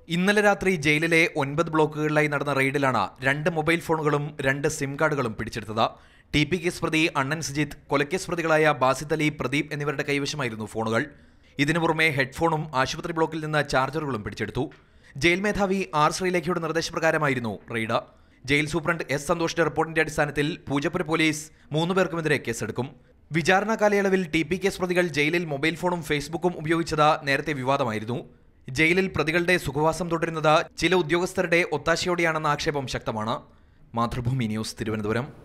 ഇന്നലെ രാത്രി ജയിലിലെ ഒൻപത് ബ്ലോക്കുകളിലായി നടന്ന റെയ്ഡിലാണ് രണ്ട് മൊബൈൽ ഫോണുകളും രണ്ട് സിം കാർഡുകളും പിടിച്ചെടുത്തത് ടി പി കേസ് പ്രതി അണ്ണൻ സുജിത്ത് കൊലക്കേസ് പ്രതികളായ ബാസിത് അലി പ്രദീപ് എന്നിവരുടെ കൈവശമായിരുന്നു ഫോണുകൾ ഇതിനു പുറമെ ഹെഡ്ഫോണും ആശുപത്രി ബ്ലോക്കിൽ നിന്ന് ചാർജറുകളും പിടിച്ചെടുത്തു ജയിൽ മേധാവി ആർ ശ്രീലേഖയുടെ നിർദ്ദേശപ്രകാരമായിരുന്നു റെയ്ഡ് ജയിൽ സൂപ്രണ്ട് എസ് സന്തോഷിന്റെ റിപ്പോർട്ടിന്റെ അടിസ്ഥാനത്തിൽ പൂജപ്പുര പോലീസ് മൂന്ന് പേർക്കുമെതിരെ കേസെടുക്കും വിചാരണ കാലയളവിൽ ടി പി കേസ് പ്രതികൾ ജയിലിൽ മൊബൈൽ ഫോണും ഫേസ്ബുക്കും ഉപയോഗിച്ചത് നേരത്തെ വിവാദമായിരുന്നു ജയിലിൽ പ്രതികളുടെ സുഖവാസം തുടരുന്നത് ചില ഉദ്യോഗസ്ഥരുടെ ഒത്താശയോടെയാണെന്ന ആക്ഷേപം ശക്തമാണ് മാതൃഭൂമി ന്യൂസ് തിരുവനന്തപുരം